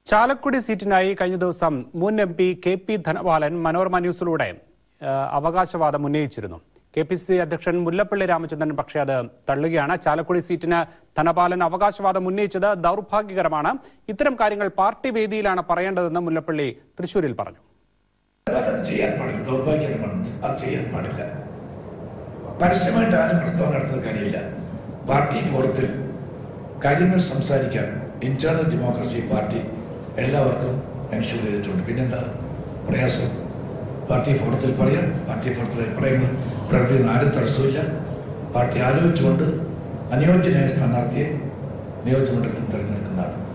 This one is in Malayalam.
ചാലക്കുടി സീറ്റിനായി കഴിഞ്ഞ ദിവസം മുൻ M P K P Dhanapalan Manorama ന്യൂസിലൂടെ ആ, അവകാശവാദം ഉന്നയിച്ചിരുന്നു കെ പി സി അധ്യക്ഷൻ മുല്ലപ്പള്ളി രാമചന്ദ്രൻ പക്ഷേ അത് തള്ളുകയാണ് ചാലക്കുടി സീറ്റിന് ധനപാലൻ അവകാശവാദം ഉന്നയിച്ചത് ദൗർഭാഗ്യകരമാണ് ഇത്തരം കാര്യങ്ങൾ പാർട്ടി വേദിയിലാണ് പറയേണ്ടതെന്ന് മുല്ലപ്പള്ളി തൃശൂരിൽ പറഞ്ഞു അത് ചെയ്യാൻ പാടില്ല ദൗർഭാഗ്യകരമാണ് അത് ചെയ്യാൻ പാടില്ല പരസ്യമായിട്ട് ആരും പ്രസ്താവന നടത്തുന്ന കാര്യമില്ല പാർട്ടി ഫോറത്തിൽ കാര്യങ്ങൾ സംസാരിക്കാൻ ഇന്റേണൽ ഡെമോക്രസി പാർട്ടി എല്ലാവർക്കും എൻഷൂർ ചെയ്തിട്ടുണ്ട് പിന്നെന്താ പ്രയാസം പാർട്ടി ഫോറത്തിൽ പറയാം പാർട്ടി ഫോറത്തിൽ അഭിപ്രായങ്ങൾ പ്രകടിപ്പിക്കുന്ന ആരും തടസ്സമില്ല പാർട്ടി ആലോചിച്ചുകൊണ്ട് അനുയോജ്യനായ സ്ഥാനാർത്ഥിയെ നിയോജകമണ്ഡലത്തിൽ തിരഞ്ഞെടുക്കുന്നതാണ്